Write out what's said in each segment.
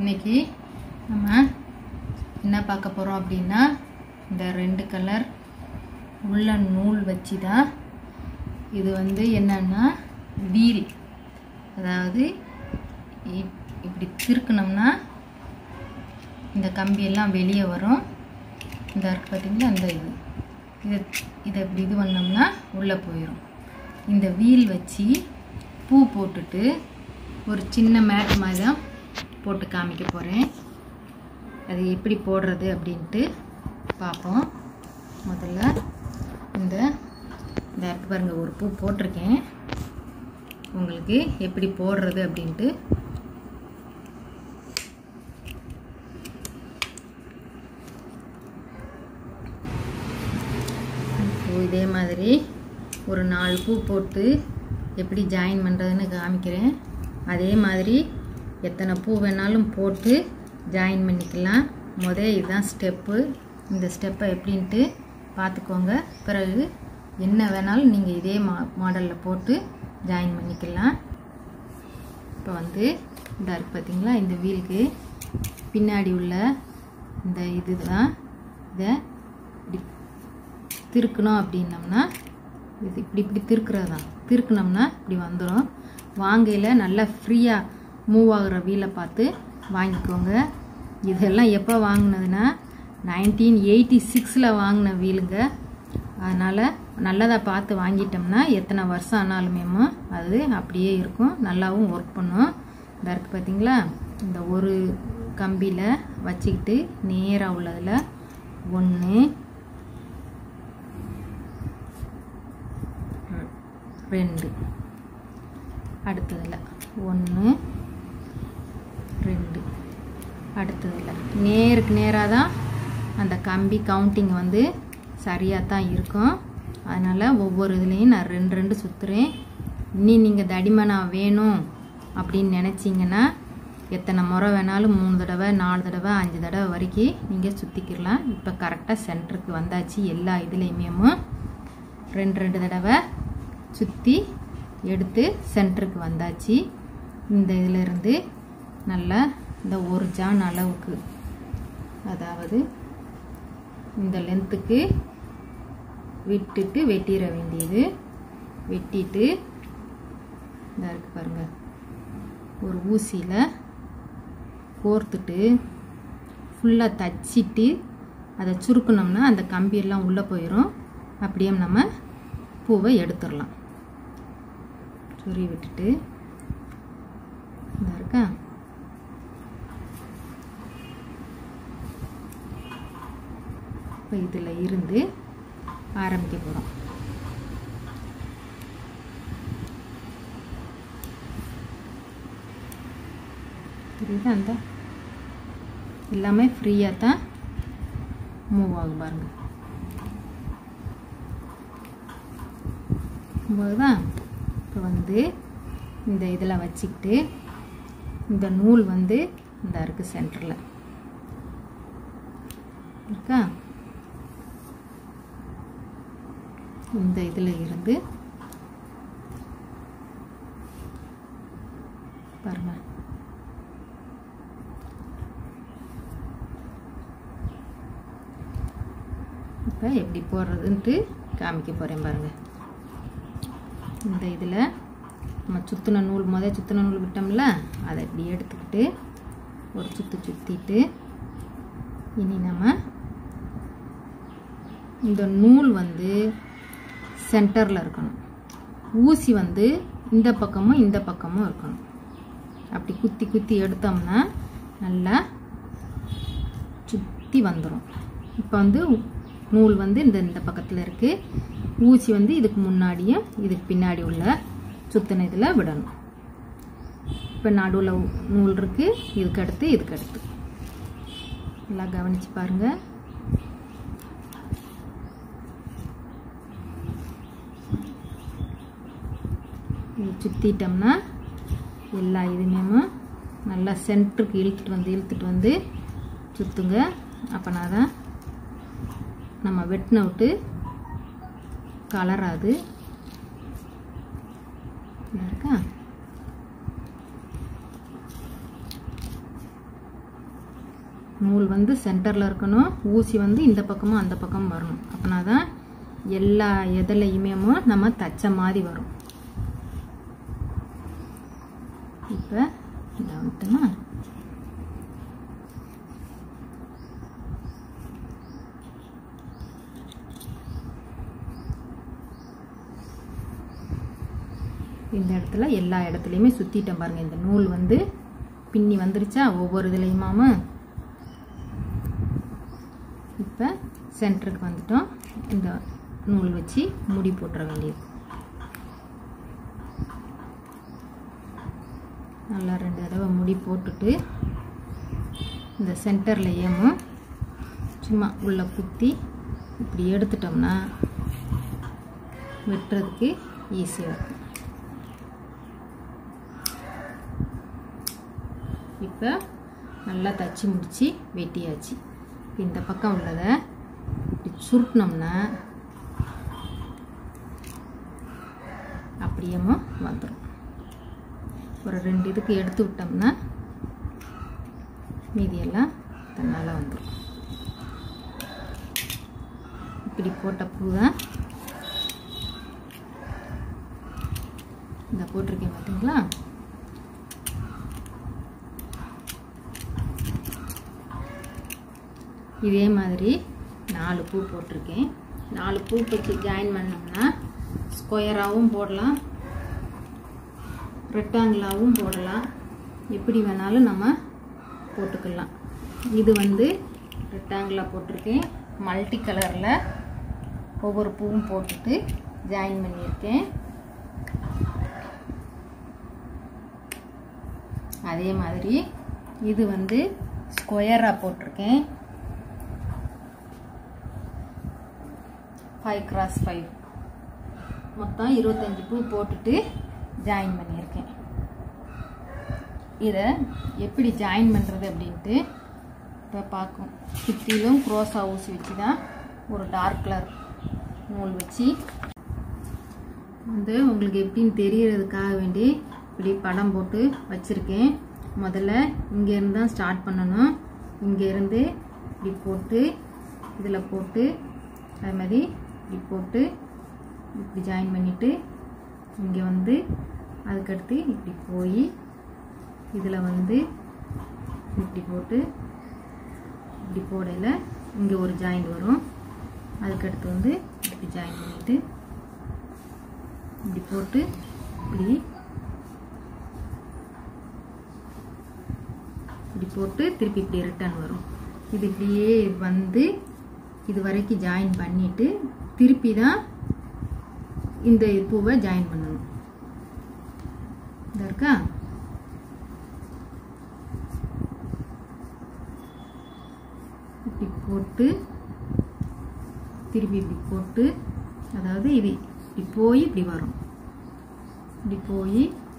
இன்னைக்கு நம்ம என்ன பார்க்க போகிறோம் அப்படின்னா இந்த ரெண்டு கலர் உள்ள நூல் வச்சு தான் இது வந்து என்னன்னா வீல் அதாவது இப்- இப்படி திருக்கணும்னா இந்த கம்பியெல்லாம் வெளியே வரும் இந்த இருக்கு பார்த்தீங்களா இந்த இது இதை இதை இப்படி இது பண்ணோம்னா உள்ளே போயிடும் இந்த வீல் வச்சு பூ போட்டுட்டு ஒரு சின்ன மேட் மாதிரி தான் போட்டு காமிக்க போகிறேன் அது எப்படி போடுறது அப்படின்ட்டு பார்ப்போம் முதல்ல இந்த இந்த இருக்கு பாருங்க ஒரு பூ போட்டிருக்கேன் உங்களுக்கு எப்படி போடுறது அப்படின்ட்டு இப்போ இதே மாதிரி ஒரு நாலு பூ போட்டு எப்படி ஜாயின் பண்ணுறதுன்னு காமிக்கிறேன் அதே மாதிரி எத்தனை பூ வேணாலும் போட்டு ஜாயின் பண்ணிக்கலாம் முத இதுதான் ஸ்டெப்பு இந்த ஸ்டெப்பை எப்படின்ட்டு பார்த்துக்கோங்க பிறகு என்ன வேணாலும் நீங்கள் இதே மா மாடலில் போட்டு ஜாயின் பண்ணிக்கலாம் இப்போ வந்து இந்த இருக்கு பார்த்தீங்களா இந்த வீலுக்கு பின்னாடி உள்ள இந்த இதுதான் இதை இப்படி திருக்கணும் அப்படின்னம்னா இது இப்படி இப்படி திருக்குறது தான் திருக்குனோம்னா இப்படி வந்துடும் வாங்கையில் நல்லா ஃப்ரீயாக மூவ் ஆகுற வீலை பார்த்து வாங்கிக்கோங்க இதெல்லாம் எப்போ வாங்கினதுன்னா நைன்டீன் எயிட்டி சிக்ஸில் வாங்கின வீலுங்க அதனால் நல்லதாக பார்த்து வாங்கிட்டோம்னா எத்தனை வருஷம் ஆனாலுமேமோ அது அப்படியே இருக்கும் நல்லாவும் ஒர்க் பண்ணும் இந்த இருக்கு பார்த்தீங்களா இந்த ஒரு கம்பியில் வச்சுக்கிட்டு நேராக உள்ளதில் ஒன்று ரெண்டு அடுத்ததில் ஒன்று ரெண்டு அடுத்ததில் நேருக்கு நேராக தான் அந்த கம்பி கவுண்டிங் வந்து சரியாக தான் இருக்கும் அதனால் ஒவ்வொரு இதுலேயும் நான் ரெண்டு ரெண்டு சுற்றுறேன் இனி நீங்கள் தடிமனாக வேணும் அப்படின்னு நினச்சிங்கன்னா எத்தனை முறை வேணாலும் மூணு தடவை நாலு தடவை அஞ்சு தடவை வரைக்கும் நீங்கள் சுற்றிக்கிடலாம் இப்போ கரெக்டாக சென்டருக்கு வந்தாச்சு எல்லா இதுலேயுமே ரெண்டு ரெண்டு தடவை சுற்றி எடுத்து சென்டருக்கு வந்தாச்சு இந்த இதிலிருந்து நல்லா இந்த ஒரு ஜான் அளவுக்கு அதாவது இந்த லென்த்துக்கு விட்டுட்டு வெட்டிட வேண்டியது வெட்டிட்டு இந்த இருக்கு பாருங்க ஒரு ஊசியில் கோர்த்துட்டு ஃபுல்லாக தச்சிட்டு அதை சுருக்கணும்னா அந்த கம்பியெல்லாம் உள்ளே போயிடும் அப்படியே நம்ம பூவை எடுத்துடலாம் சொறி விட்டுட்டு இந்த இருக்கா இப்போ இதில் இருந்து ஆரம்பிக்க போகிறோம் புரியுதா அந்த எல்லாமே ஃப்ரீயாக தான் மூவ் ஆகும் பாருங்க போதுதா இப்போ வந்து இந்த இதில் வச்சுக்கிட்டு இந்த நூல் வந்து இந்த இருக்குது சென்டரில் இருக்கா இந்த இதில் இருந்து பாருங்க இப்போ எப்படி போடுறதுன்ட்டு காமிக்க போகிறேன் பாருங்க இந்த இதில் நம்ம சுற்றின நூல் முத சுற்றின நூல் விட்டோம்ல அதை இப்படி எடுத்துக்கிட்டு ஒரு சுற்று சுற்றிட்டு இனி நம்ம இந்த நூல் வந்து சென்டரில் இருக்கணும் ஊசி வந்து இந்த பக்கமும் இந்த பக்கமும் இருக்கணும் அப்படி குத்தி குத்தி எடுத்தோம்னா நல்லா சுற்றி வந்துடும் இப்போ வந்து நூல் வந்து இந்த இந்த பக்கத்தில் இருக்குது ஊசி வந்து இதுக்கு முன்னாடியும் இதுக்கு பின்னாடி உள்ள சுத்தின இதில் விடணும் இப்போ நடுவில் நூல் இருக்குது இதுக்கு அடுத்து இதுக்கு அடுத்து நல்லா கவனித்து பாருங்கள் இது சுற்றிட்டோம்னா எல்லா இதுவுமே நல்லா சென்டருக்கு இழுத்துட்டு வந்து இழுத்துட்டு வந்து சுற்றுங்க அப்போனா தான் நம்ம வெட்டின விட்டு கலராது இருக்கா நூல் வந்து சென்டரில் இருக்கணும் ஊசி வந்து இந்த பக்கமும் அந்த பக்கமும் வரணும் அப்படின்னா தான் எல்லா எதுலையுமே நம்ம தச்ச மாதிரி வரும் இப்போ இதை வந்துட்டுமா இந்த இடத்துல எல்லா இடத்துலையுமே சுற்றிட்டேன் பாருங்கள் இந்த நூல் வந்து பின்னி வந்துருச்சா ஒவ்வொரு இதுலேயுமாம இப்போ சென்டருக்கு வந்துட்டோம் இந்த நூல் வச்சு முடி போட்டுற வேண்டியது நல்லா ரெண்டு தடவை முடி போட்டுட்டு இந்த சென்டர்லையும் சும்மா உள்ளே குத்தி இப்படி எடுத்துட்டோம்னா வெட்டுறதுக்கு ஈஸியாக இருக்கும் இப்போ நல்லா தச்சு முடித்து வெட்டியாச்சு இந்த பக்கம் உள்ளதை இப்படி சுருட்டினோம்னா அப்படியேமோ வந்துடும் ஒரு ரெண்டு இதுக்கு எடுத்து விட்டோம்னா மீதியெல்லாம் தன்னால் வந்துடும் இப்படி போட்ட பூ தான் இந்த போட்டிருக்கேன் பார்த்தீங்களா இதே மாதிரி நாலு பூ போட்டிருக்கேன் நாலு பூ வச்சு ஜாயின் பண்ணோம்னா ஸ்கொயராகவும் போடலாம் ரெக்டாங்கிளாகவும் போடலாம் எப்படி வேணாலும் நம்ம போட்டுக்கலாம் இது வந்து ரெக்டாங்கிளாக போட்டிருக்கேன் மல்டி கலரில் ஒவ்வொரு பூவும் போட்டுட்டு ஜாயின் பண்ணியிருக்கேன் அதே மாதிரி இது வந்து ஸ்கொயராக போட்டிருக்கேன் ஃபைவ் கிராஸ் ஃபைவ் மொத்தம் இருபத்தஞ்சி பூ போட்டுட்டு ஜாயின் பண்ணியிருக்கேன் இதை எப்படி ஜாயின் பண்ணுறது அப்படின்ட்டு இப்போ பார்க்கும் சுற்றிலும் க்ரோஸா ஊசி வச்சு தான் ஒரு டார்க் கலர் நூல் வச்சு வந்து உங்களுக்கு எப்படின்னு தெரியறதுக்காக வேண்டி இப்படி படம் போட்டு வச்சுருக்கேன் முதல்ல இங்கேருந்து தான் ஸ்டார்ட் பண்ணணும் இங்கேருந்து இப்படி போட்டு இதில் போட்டு அது மாதிரி இப்படி போட்டு இப்படி ஜாயின் பண்ணிவிட்டு இங்கே வந்து அதுக்கடுத்து இப்படி போய் இதில் வந்து இப்படி போட்டு இப்படி போடையில் இங்கே ஒரு ஜாயிண்ட் வரும் அதுக்கடுத்து வந்து இப்படி ஜாயின் பண்ணிவிட்டு இப்படி போட்டு இப்படி இப்படி போட்டு திருப்பி இப்படி ரிட்டர்ன் வரும் இது இப்படியே வந்து இது வரைக்கும் ஜாயின் பண்ணிவிட்டு திருப்பி தான் இந்த பூவை ஜாயின் பண்ணணும் இந்த இருக்கா இப்படி போட்டு திருப்பி இப்படி போட்டு அதாவது இது இப்படி போய் இப்படி வரும் இப்படி போய்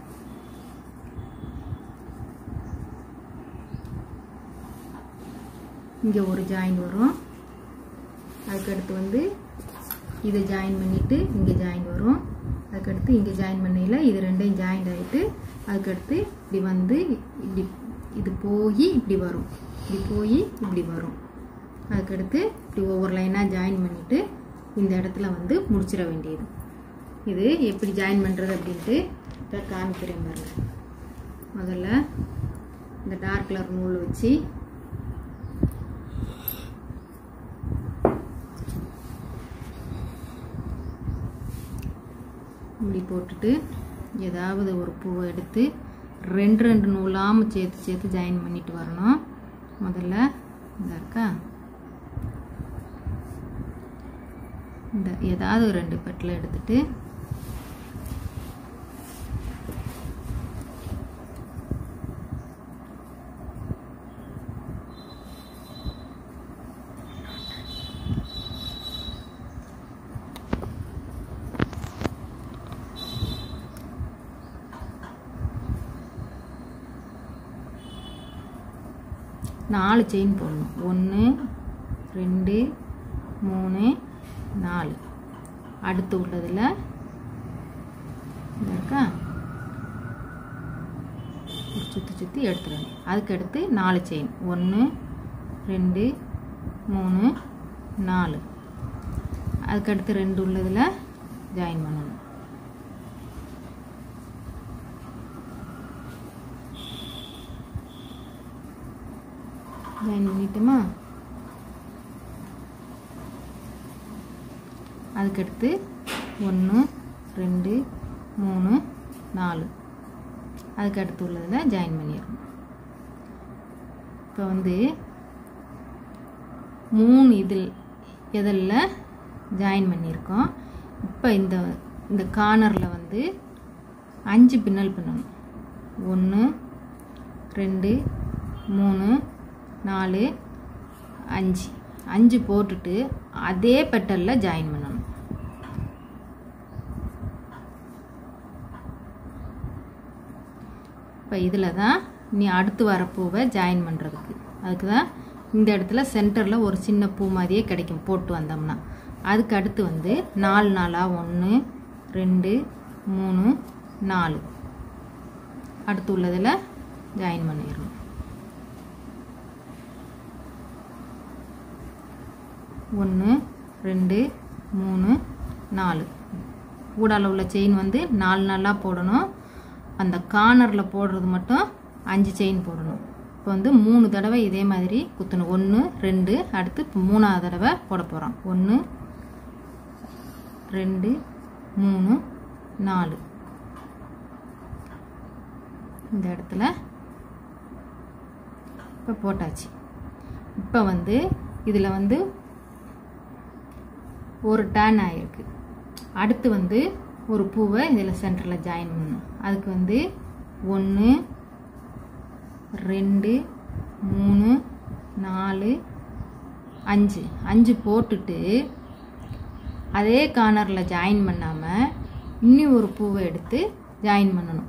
இங்கே ஒரு ஜாயின் வரும் அதுக்கடுத்து வந்து இதை ஜாயின் பண்ணிவிட்டு இங்கே ஜாயின் வரும் அதுக்கடுத்து இங்கே ஜாயின் பண்ணையில் இது ரெண்டையும் ஜாயின் ஆகிட்டு அதுக்கடுத்து இப்படி வந்து இப்படி இது போய் இப்படி வரும் இப்படி போய் இப்படி வரும் அதுக்கடுத்து இப்படி ஒவ்வொரு லைனாக ஜாயின் பண்ணிவிட்டு இந்த இடத்துல வந்து முடிச்சிட வேண்டியது இது எப்படி ஜாயின் பண்ணுறது அப்படின்ட்டு இப்போ காமிக்கிறேன் பாருங்க முதல்ல இந்த டார்க் கலர் நூல் வச்சு இப்படி போட்டுட்டு ஏதாவது ஒரு பூவை எடுத்து ரெண்டு ரெண்டு நூலாமல் சேர்த்து சேர்த்து ஜாயின் பண்ணிட்டு வரணும் முதல்ல இந்த இருக்கா இந்த ஏதாவது ஒரு ரெண்டு பெட்டில் எடுத்துட்டு நாலு செயின் போடணும் ஒன்று ரெண்டு மூணு நாலு அடுத்து உள்ளதில் இருக்கா சுற்றி சுற்றி எடுத்துடணும் அதுக்கடுத்து நாலு செயின் ஒன்று ரெண்டு மூணு நாலு அதுக்கடுத்து ரெண்டு உள்ளதில் ஜாயின் பண்ணணும் ஜாயின் பண்ணிட்டுமா அதுக்கடுத்து ஒன்று ரெண்டு மூணு நாலு அதுக்கு அடுத்து உள்ளதில் ஜாயின் பண்ணிடணும் இப்போ வந்து மூணு இதில் இதில் ஜாயின் பண்ணியிருக்கோம் இப்போ இந்த இந்த கார்னரில் வந்து அஞ்சு பின்னல் பண்ணணும் ஒன்று ரெண்டு மூணு நாலு அஞ்சு அஞ்சு போட்டுட்டு அதே பெட்டலில் ஜாயின் பண்ணணும் இப்போ இதில் தான் நீ அடுத்து வர பூவை ஜாயின் பண்ணுறதுக்கு அதுக்கு தான் இந்த இடத்துல சென்டரில் ஒரு சின்ன பூ மாதிரியே கிடைக்கும் போட்டு வந்தோம்னா அதுக்கு அடுத்து வந்து நாலு நாளாக ஒன்று ரெண்டு மூணு நாலு அடுத்து உள்ளதில் ஜாயின் பண்ணிடணும் ஒன்று ரெண்டு மூணு நாலு ஊடால உள்ள செயின் வந்து நாலு நாளாக போடணும் அந்த கார்னரில் போடுறது மட்டும் அஞ்சு செயின் போடணும் இப்போ வந்து மூணு தடவை இதே மாதிரி குத்தணும் ஒன்று ரெண்டு அடுத்து இப்போ மூணாவது தடவை போட போகிறோம் ஒன்று ரெண்டு மூணு நாலு இந்த இடத்துல இப்போ போட்டாச்சு இப்போ வந்து இதில் வந்து ஒரு டேன் ஆகிருக்கு அடுத்து வந்து ஒரு பூவை இதில் சென்டரில் ஜாயின் பண்ணணும் அதுக்கு வந்து ஒன்று ரெண்டு மூணு நாலு அஞ்சு அஞ்சு போட்டுட்டு அதே கார்னரில் ஜாயின் பண்ணாமல் இன்னும் ஒரு பூவை எடுத்து ஜாயின் பண்ணணும்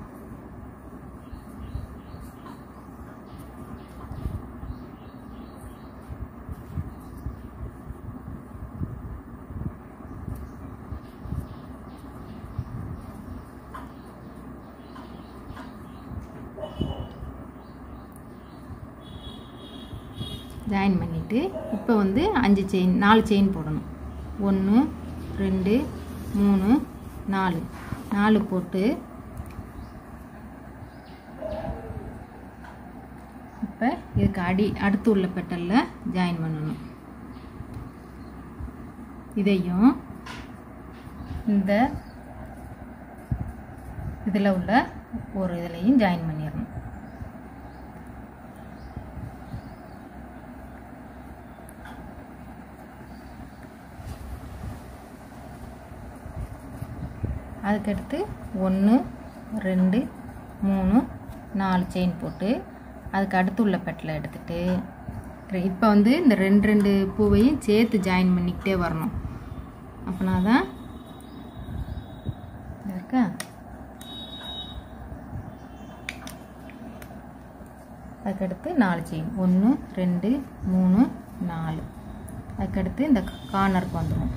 ஜாயின் பண்ணிவிட்டு இப்போ வந்து அஞ்சு செயின் நாலு செயின் போடணும் ஒன்று ரெண்டு மூணு நாலு நாலு போட்டு இப்போ இதுக்கு அடி அடுத்து உள்ள பெட்டலில் ஜாயின் பண்ணணும் இதையும் இந்த இதில் உள்ள ஒரு இதுலையும் ஜாயின் பண்ணிடணும் அதுக்கடுத்து ஒன்று ரெண்டு மூணு நாலு செயின் போட்டு அதுக்கு அடுத்து உள்ள பெட்டில் எடுத்துட்டு இப்போ வந்து இந்த ரெண்டு ரெண்டு பூவையும் சேர்த்து ஜாயின் பண்ணிக்கிட்டே வரணும் அப்படின்னா தான் இருக்கா அதுக்கடுத்து நாலு செயின் ஒன்று ரெண்டு மூணு நாலு அதுக்கடுத்து இந்த கார்னருக்கு வந்துடும்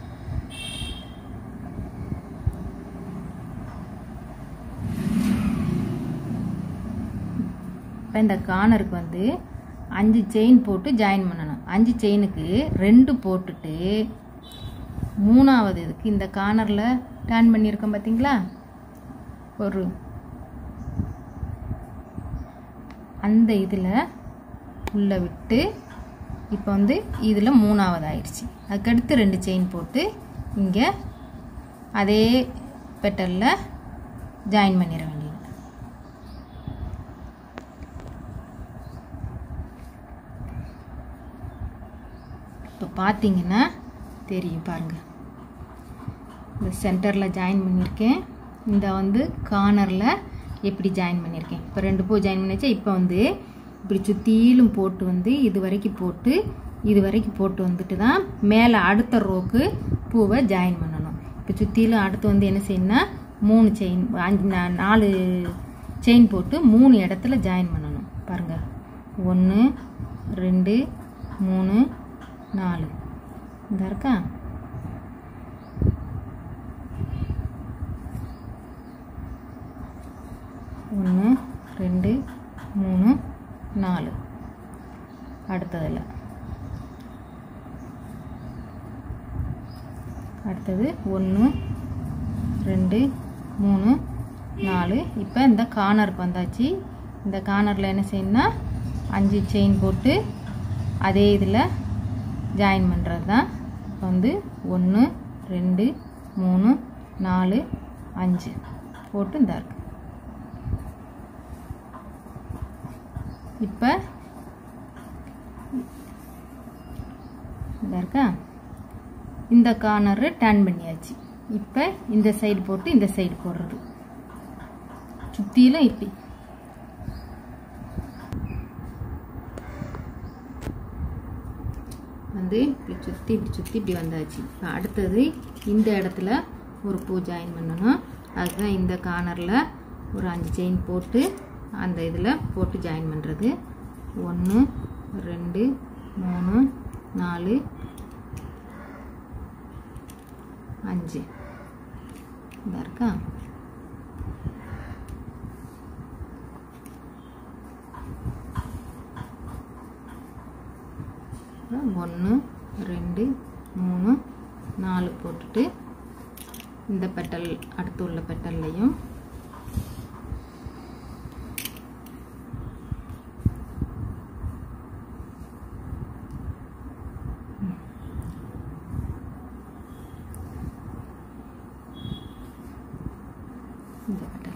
இப்போ இந்த கார்னருக்கு வந்து அஞ்சு செயின் போட்டு ஜாயின் பண்ணணும் அஞ்சு செயினுக்கு ரெண்டு போட்டுட்டு மூணாவது இதுக்கு இந்த கார்னரில் டேர்ன் பண்ணியிருக்கோம் பார்த்தீங்களா ஒரு அந்த இதில் உள்ளே விட்டு இப்போ வந்து இதில் மூணாவது ஆயிடுச்சு அதுக்கடுத்து ரெண்டு செயின் போட்டு இங்கே அதே பெட்டலில் ஜாயின் பண்ணிட வேண்டியது இப்போ பார்த்தீங்கன்னா தெரியும் பாருங்கள் இந்த சென்டரில் ஜாயின் பண்ணியிருக்கேன் இந்த வந்து கார்னரில் எப்படி ஜாயின் பண்ணியிருக்கேன் இப்போ ரெண்டு பூ ஜாயின் பண்ணியாச்சா இப்போ வந்து இப்படி சுற்றிலும் போட்டு வந்து இது வரைக்கும் போட்டு இது வரைக்கும் போட்டு வந்துட்டு தான் மேலே அடுத்த ரோக்கு பூவை ஜாயின் பண்ணணும் இப்போ சுற்றிலும் அடுத்து வந்து என்ன செய்யணும்னா மூணு செயின் அஞ்சு நா- நாலு செயின் போட்டு மூணு இடத்துல ஜாயின் பண்ணணும் பாருங்கள் ஒன்று ரெண்டு மூணு நாலு இந்த இருக்கா ஒன்று ரெண்டு மூணு நாலு அடுத்ததில் அடுத்தது ஒன்று ரெண்டு மூணு நாலு இப்போ இந்த கார்னருக்கு வந்தாச்சு இந்த கார்னரில் என்ன செய்யணும்னா அஞ்சு செயின் போட்டு அதே இதில் ஜாயின் பண்ணுறது தான் வந்து ஒன்று ரெண்டு மூணு நாலு அஞ்சு போட்டு இந்த இருக்கு இப்போ இந்த இருக்கா இந்த கார்னரு டர்ன் பண்ணியாச்சு இப்போ இந்த சைடு போட்டு இந்த சைடு போடுறது சுற்றிலும் இப்படி வந்து இப்படி சுற்றி இப்படி சுற்றி இப்படி வந்தாச்சு இப்போ அடுத்தது இந்த இடத்துல ஒரு பூ ஜாயின் பண்ணணும் அதுதான் இந்த கார்னரில் ஒரு அஞ்சு செயின் போட்டு அந்த இதில் போட்டு ஜாயின் பண்ணுறது ஒன்று ரெண்டு மூணு நாலு அஞ்சு இந்த இருக்கா ஒன்று ரெண்டு மூணு நாலு போட்டுட்டு இந்த பெட்டல் அடுத்து உள்ள பெட்டல்லையும் இந்த பெட்டல்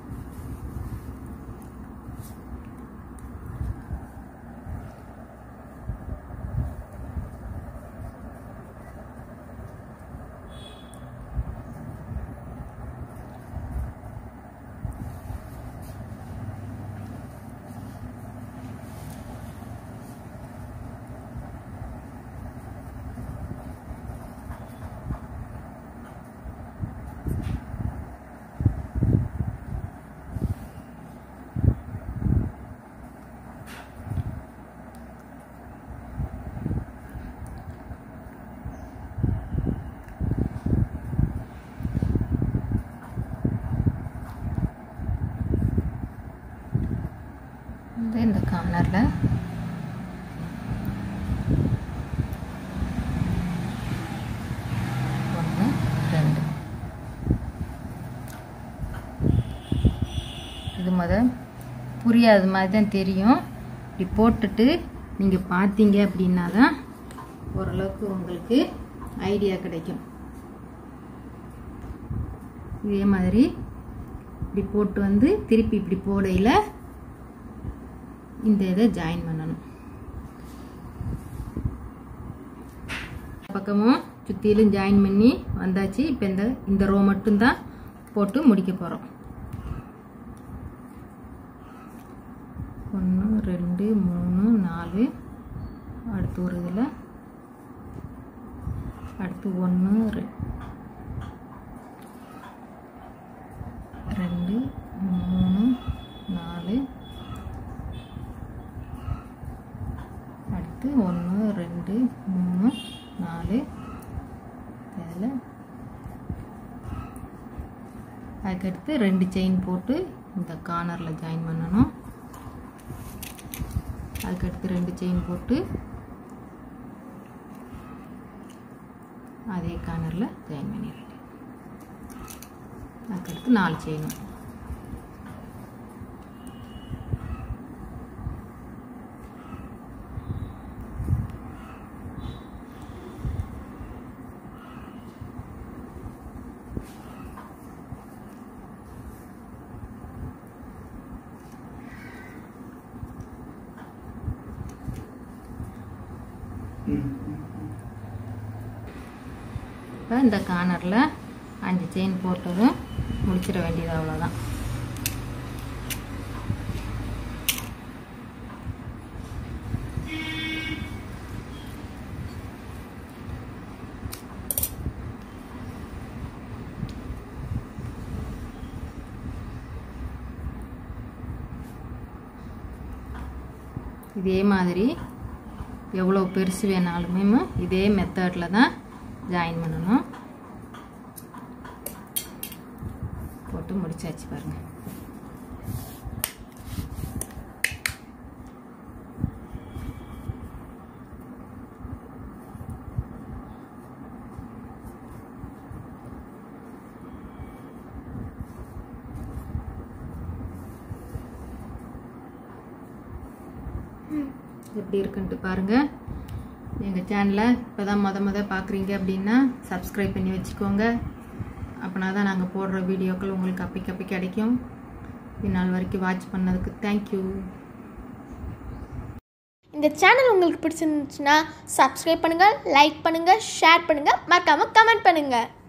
வந்து இந்த கார்னரில் ஒன்று ரெண்டு இது முத புரியாத மாதிரி தான் தெரியும் இப்படி போட்டுட்டு நீங்கள் பார்த்தீங்க அப்படின்னா தான் ஓரளவுக்கு உங்களுக்கு ஐடியா கிடைக்கும் இதே மாதிரி இப்படி போட்டு வந்து திருப்பி இப்படி போடையில் இந்த இதை ஜாயின் பண்ணணும் பக்கமும் சுற்றிலும் ஜாயின் பண்ணி வந்தாச்சு இப்போ இந்த இந்த ரோ மட்டும்தான் போட்டு முடிக்க போகிறோம் ஒன்று ரெண்டு மூணு நாலு அடுத்து ஒரு இதில் அடுத்து ஒன்று ரெண்டு மூணு நாலு அடுத்து ஒன்று ரெண்டு மூணு நாலு இதில் அதுக்கடுத்து ரெண்டு செயின் போட்டு இந்த கார்னரில் ஜாயின் பண்ணணும் அதுக்கடுத்து ரெண்டு செயின் போட்டு அதே கார்னரில் ஜாயின் பண்ணிடுறேன் அதுக்கடுத்து நாலு செயினும் இப்போ இந்த கார்னரில் அஞ்சு செயின் போட்டதும் முடிச்சிட வேண்டியது அவ்வளோதான் இதே மாதிரி எவ்வளோ பெருசு வேணாலுமே இதே மெத்தடில் தான் ஜாயின் பண்ணணும் போட்டு முடிச்சாச்சு பாருங்க எப்படி இருக்குன்ட்டு பாருங்கள் எங்கள் சேனலை இப்போ தான் மொத மொத பார்க்குறீங்க அப்படின்னா சப்ஸ்கிரைப் பண்ணி வச்சுக்கோங்க அப்படின்னா தான் நாங்கள் போடுற வீடியோக்கள் உங்களுக்கு அப்பைக்கு அப்பி கிடைக்கும் இந்நாள் வரைக்கும் வாட்ச் பண்ணதுக்கு தேங்க்யூ இந்த சேனல் உங்களுக்கு பிடிச்சிருந்துச்சுன்னா சப்ஸ்கிரைப் பண்ணுங்கள் லைக் பண்ணுங்கள் ஷேர் பண்ணுங்கள் மறக்காமல் கமெண்ட் பண்ணுங்கள்